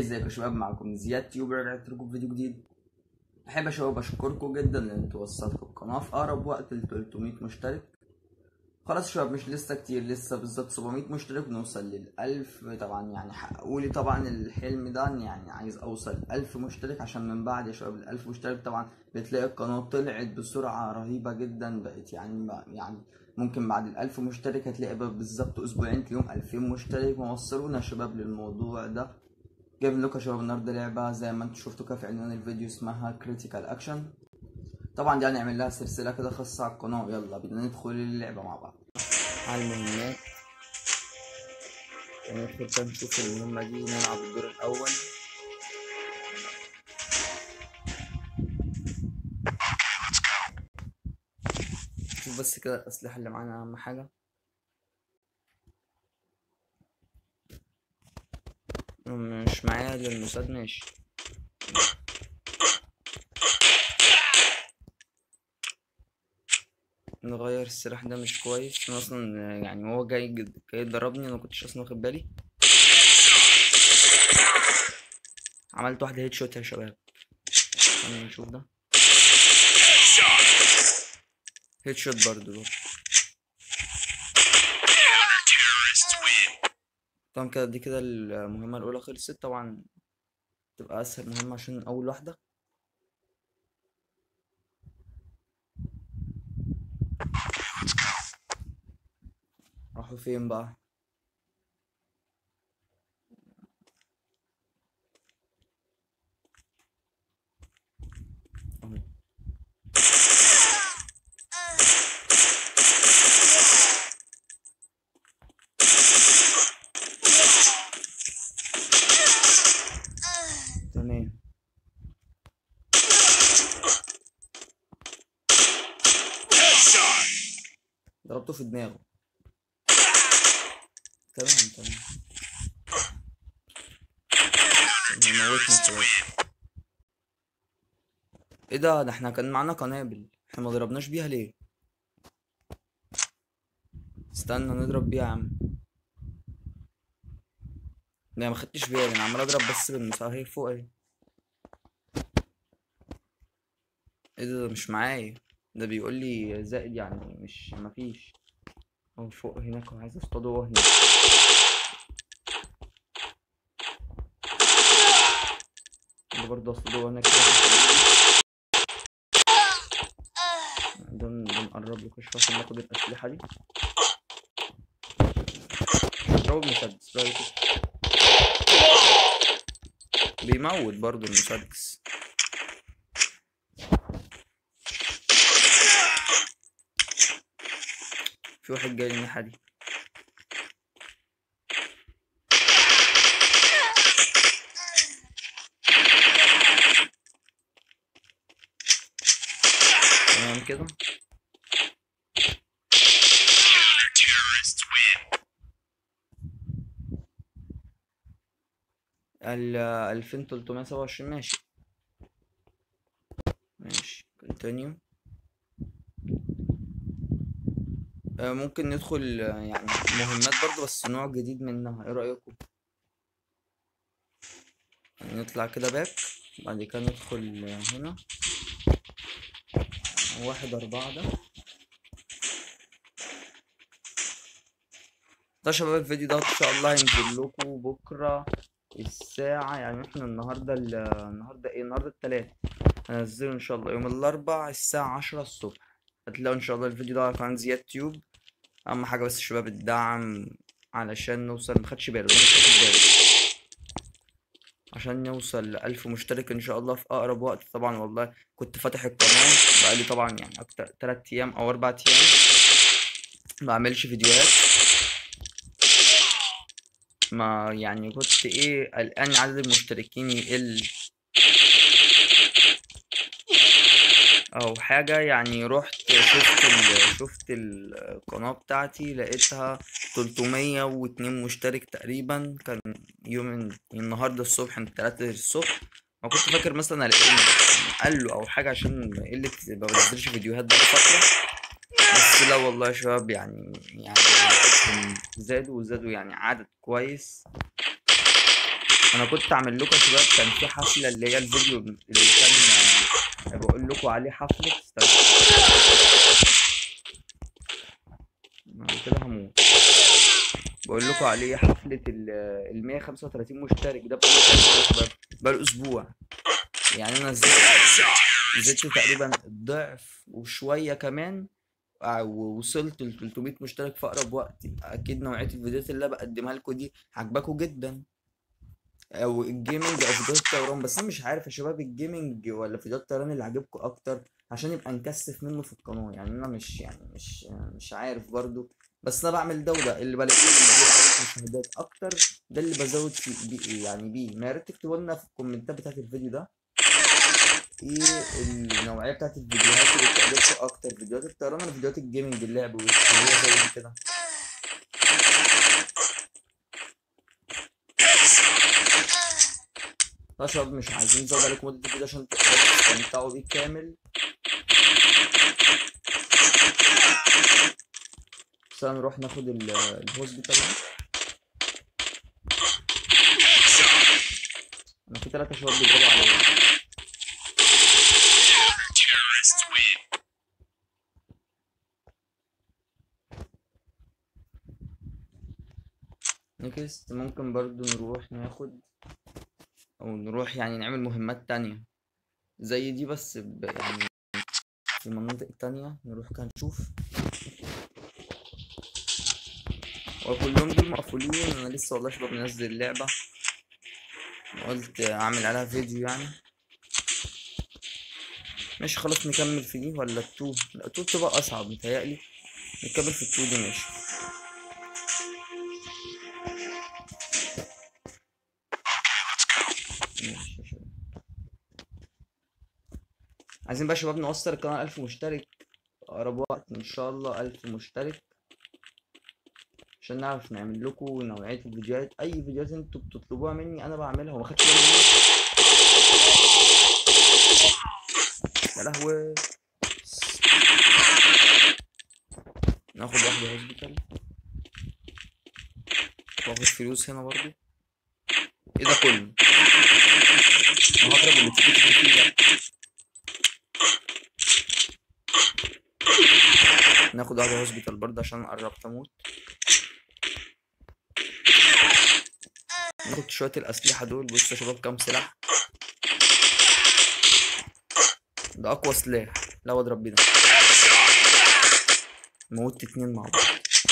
ازيكم يا شباب معكم زياد تيوب رجعت لكم فيديو جديد احب يا شباب اشكركم جدا ان انتوا وصلتوا القناه في اقرب وقت ل 300 مشترك خلاص يا شباب مش لسه كتير لسه بالظبط 700 مشترك ونوصل لل 1000 طبعا يعني حققوا لي طبعا الحلم ده إن يعني عايز اوصل 1000 مشترك عشان من بعد يا شباب ال 1000 مشترك طبعا بتلاقي القناه طلعت بسرعه رهيبه جدا بقت يعني يعني ممكن بعد ال 1000 مشترك هتلاقي بقى بالظبط اسبوعين تلاقيهم 2000 مشترك ووصلونا يا شباب للموضوع ده جايب لكم يا شباب النهارده لعبه زي ما انتم شفتوا كده في عنوان الفيديو اسمها كريتيكال اكشن طبعا دي هنعمل لها سلسله كده خاصه على القناه يلا بينا ندخل اللعبه مع بعض على المهمات ندخل كده نشوف المهمه دي نلعب الدور الاول شوف بس كده الاسلحه اللي معانا اهم حاجه مش معايا للمساعد ماشي نغير السلاح ده مش كويس انا اصلا يعني هو جاي جاي يضربني انا مكنتش اصلا واخد بالي عملت واحدة هيد شوت يا شباب خلينا نشوف ده هيد شوت برضه ده طبعا كده دي كده المهمة الأولى خلصت طبعا تبقى أسهل مهمة عشان أول واحدة راحوا فين بقى أهو. تمام ضربته في دماغه تمام تمام تمام، موتني خلاص ايه ده ده احنا كان معانا قنابل احنا ما ضربناش بيها ليه استنى نضرب بيها يا عم ده ما خدتش بالي انا عمال اضرب بس بالمسافه اهي فوق اهي ايه ده, ده مش معايا ده بيقول لي زائد يعني مش مفيش هو فوق هناك هو عايز اصطاده هو هناك ده برضه اصطاده هو هناك ده بنقرب له كشف عشان ناخد الأسلحة دي اضربه بمسدس رأيك إيه؟ بيموت برضه المسدس في واحد جاي الناحية دي تمام كده ال 2327 ماشي ماشي كونتينيو ممكن ندخل آه، يعني مهمات برضو بس نوع جديد منها ايه رأيكم يعني نطلع كده باك بعد كده ندخل آه، هنا واحد أربعة ده ده شباب الفيديو ده إن شاء الله هينزل لكم بكرة الساعة يعني احنا النهاردة ال- النهاردة ايه النهاردة التلات هنزله ان شاء الله يوم الأربع الساعة عشرة الصبح هتلاقوا ان شاء الله الفيديو ده على قناة زياد تيوب أهم حاجة بس الشباب الدعم علشان نوصل مخدش باله ده مش واخد باله عشان نوصل لألف مشترك إن شاء الله في أقرب وقت طبعا والله كنت فاتح القناة بقالي طبعا يعني أكتر تلات أيام أو أربع أيام مبعملش فيديوهات ما يعني كنت إيه قلقان عدد المشتركين يقل أو حاجة يعني رحت شفت ال... شفت القناة بتاعتي لقيتها تلتمية واتنين مشترك تقريبا كان يوم النهاردة الصبح من تلاتة الصبح ما كنت فاكر مثلا الاقيه قال له او حاجه عشان قله ما بنزلش فيديوهات بقى فتره بس لا والله يا شباب يعني يعني لقيتهم زادوا وزادوا يعني عدد كويس انا كنت اعمل لكم يا شباب كان في حفله اللي هي الفيديو اللي كان آه، بقول لكم عليه حفله استنى أنا كده هموت بقول لكم عليه حفله ال 135 مشترك ده بقاله كام يوم يا شباب بقاله اسبوع يعني انا زدت زدت تقريبا الضعف وشويه كمان آه، ووصلت ل 300 مشترك في اقرب وقت اكيد نوعيه الفيديوهات اللي أنا بقدمها لكم دي عجباكم جدا او الجيمنج او فيديوهات الطيران بس انا مش عارف يا شباب الجيمنج ولا فيديوهات الطيران اللي عجبكم اكتر عشان يبقى نكثف منه في القناه يعني انا مش يعني مش مش عارف برضو بس انا بعمل ده وده اللي بلاقيه بيجيب عليك مشاهدات اكتر ده اللي بزود في بيه يعني بيه ما يا ريت تكتبوا لنا في الكومنتات بتاعت الفيديو ده ايه النوعيه بتاعت الفيديوهات اللي بتعجبكم اكتر فيديوهات الطيران ولا فيديوهات الجيمنج اللعب واللي هي زي دي كده يا شباب مش عايزين نزود عليكم مدة الفيديو عشان تقدروا تستمتعوا بيه كامل بس هنروح ناخد ال- الهوسبيتال ده. انا في تلاتة شباب بيضربوا عليا نكست ممكن برضو نروح ناخد او نروح يعني نعمل مهمات تانية زي دي بس ب... يعني في مناطق تانية نروح كده نشوف وكلهم دول مقفولين انا لسه والله شباب منزل اللعبة قلت اعمل عليها فيديو يعني ماشي خلاص نكمل في دي ولا التو لا التو تبقى اصعب متهيألي نكمل في التو دي ماشي ماشي يا شباب. عايزين بقى يا شباب نوصل القناة ألف مشترك أقرب وقت إن شاء الله ألف مشترك عشان نعرف نعمل لكم نوعية الفيديوهات أي فيديوهات انتوا بتطلبوها مني أنا بعملها وما خدتش بالي منها. يا لهوي ناخد واحدة هوسبيتال واخد فلوس هنا برضو ايه ده كله؟ ما هضرب اللي تيجي تيجي فيه ده ناخد واحدة هوسبيتال برضه عشان قربت اموت ناخد شوية الأسلحة دول بصوا يا شباب كام سلاح ده أقوى سلاح لا اضرب بيه ده موت اتنين مع بعض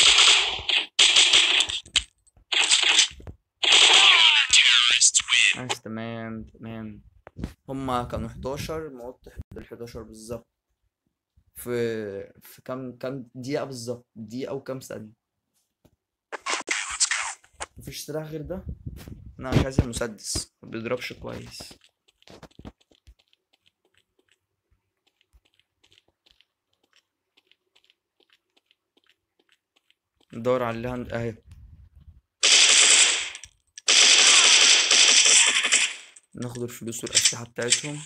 ماشي تمام تمام هما كانوا 11 موت ال 11 بالظبط في في كام كام دقيقة بالظبط دقيقة وكام ثانية مفيش سلاح غير ده انا مش عايز المسدس ما بيضربش كويس ندور على اللي عند اهي ناخد الفلوس والأسلحة بتاعتهم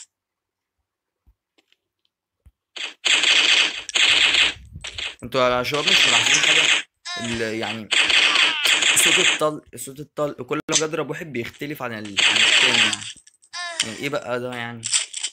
انتوا يا شباب مش ملاحظين حاجة ال- يعني صوت الطلق صوت الطلق كل ما اضرب واحد بيختلف عن ال... عن التاني يعني. يعني ايه بقى ده يعني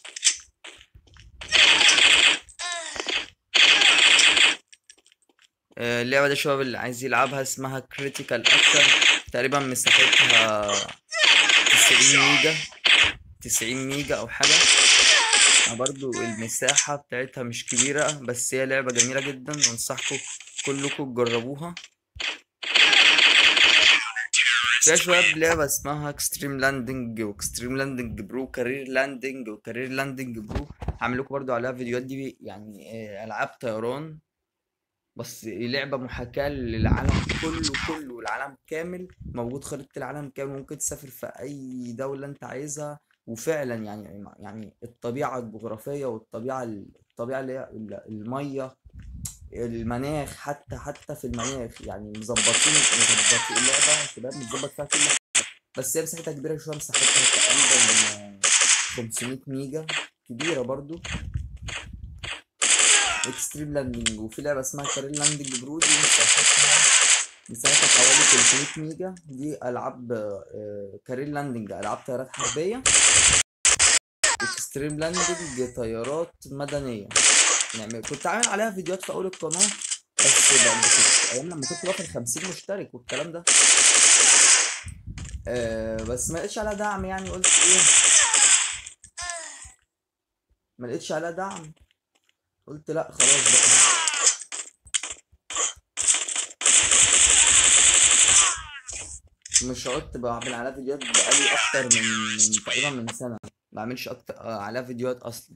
آه، اللعبة دي شباب اللي عايز يلعبها اسمها كريتيكال اكشن تقريبا مساحتها 90 ميجا 90 ميجا او حاجة أنا برضو المساحة بتاعتها مش كبيرة بس هي لعبة جميلة جدا وانصحكم كلكم تجربوها في شباب لعبة اسمها اكستريم لاندنج واكستريم لاندنج برو كارير لاندنج وكارير لاندنج برو هعمل لكم برضو عليها فيديوهات دي يعني آه، العاب طيران بس لعبة محاكاة للعالم كله كله العالم كامل موجود خريطة العالم كامل ممكن تسافر في أي دولة أنت عايزها وفعلا يعني يعني الطبيعة الجغرافية والطبيعة الطبيعة اللي هي ال- المية المناخ حتى حتى في المناخ يعني مظبطين مظبطين اللعبة شباب متظبط فيها كل حاجة بس هي مساحتها كبيرة شوية مساحتها تقريبا 500 ميجا كبيرة برضو اكستريم لاندنج وفي لعبة اسمها كارير لاندنج برو دي مساحتها مساحتها حوالي 300 ميجا دي العاب آه، كارير لاندنج العاب طيارات حربيه اكستريم لاندنج طيارات مدنيه يعني كنت عامل عليها فيديوهات في اول القناه بس بعد كنت ايام لما كنت واخد 50 مشترك والكلام ده آه بس ما لقيتش عليها دعم يعني قلت ايه ما لقيتش عليها دعم قلت لا خلاص بقى مش عدت بعمل عليها فيديوهات بقالي اكتر من, من تقريبا من سنه ما بعملش اكتر آه، عليها فيديوهات اصلا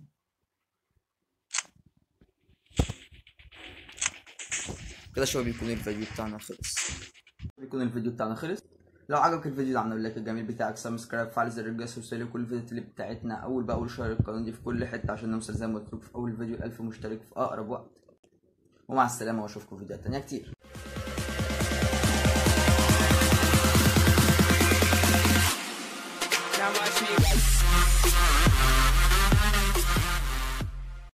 كده شويه بيكون الفيديو بتاعنا خلص بيكون الفيديو بتاعنا خلص لو عجبك الفيديو دعمنا باللايك الجميل بتاعك سبسكرايب فعل زر الجرس وصل كل الفيديوهات اللي بتاعتنا اول باول شهر القناه دي في كل حته عشان نوصل زي ما قلت لكم في اول فيديو 1000 مشترك في اقرب وقت ومع السلامه واشوفكم في فيديوهات تانيه كتير Now watch me.